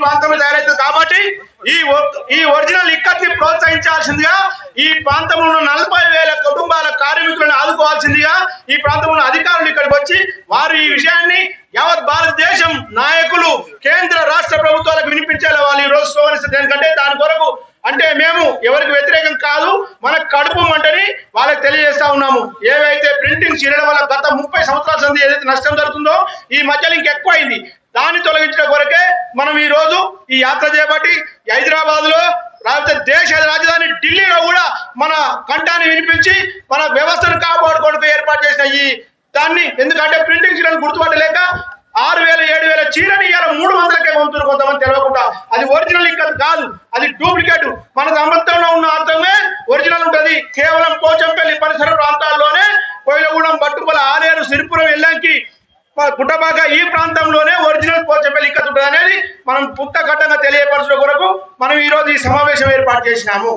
ప్రాంతంలో తయారవుతుంది కాబట్టి ఈ ఒ- ఈ ఒరిజినల్ ఇక్కత్ని ప్రోత్సహించాల్సిందిగా ఈ ప్రాంతంలో ఉన్న నలభై వేల కుటుంబాల కార్మికులను ఆదుకోవాల్సిందిగా ఈ ప్రాంతంలో ఉన్న అధికారులు ఇక్కడికి వచ్చి వారు ఈ విషయాన్ని యావత్ భారతదేశం నాయకులు కేంద్ర రాష్ట్ర ప్రభుత్వాలకు వినిపించేలా వాళ్ళు ఈ రోజు సోమరిస్తారు ఎందుకంటే దాని కొరకు అంటే మేము ఎవరికి వ్యతిరేకం కాదు మన కడుపు మంటని వాళ్ళకి తెలియజేస్తా ఉన్నాము ఏవైతే ప్రింటింగ్ చేయడం వల్ల గత ముప్పై సంవత్సరాల సంది ఏదైతే నష్టం జరుగుతుందో ఈ మధ్యలో ఇంకెక్కువ అయింది దాన్ని తొలగించడం కొరకే మనం ఈ రోజు ఈ యాత్ర చేపట్టి హైదరాబాద్ లో రాకపోతే దేశ రాజధాని ఢిల్లీలో కూడా మన కంఠాన్ని వినిపించి మన వ్యవస్థను కాపాడుకోవడానికి ఏర్పాటు చేసిన ఈ దాన్ని ఎందుకంటే ప్రింటింగ్ చీరలు గుర్తుపట్టలేక ఆరు వేల ఏడు వేల చీరని ఇవాళ మూడు వందలకే కొంటున్నారు కొంతమంది తెలియకుండా అది ఒరిజినల్ ఇక్కడ కాదు అది డూప్లికేట్ మన సంబంధంలో ఉన్న అర్థమే ఒరిజినల్ ఉంటది కేవలం పోచంపల్లి పరిసర ప్రాంతాల్లోనే కోయిలగూడెం బట్టుపల ఆలేరు సిరిపురం ఎల్లంకి పుట్టబాక ఈ ప్రాంతంలోనే ఒరిజినల్ పోచంపల్లి ఇక్కడ ఉంటుంది అనేది మనం పుట్ట ఘట్టంగా తెలియపరచడం కొరకు మనం ఈ రోజు ఈ సమావేశం ఏర్పాటు చేసినాము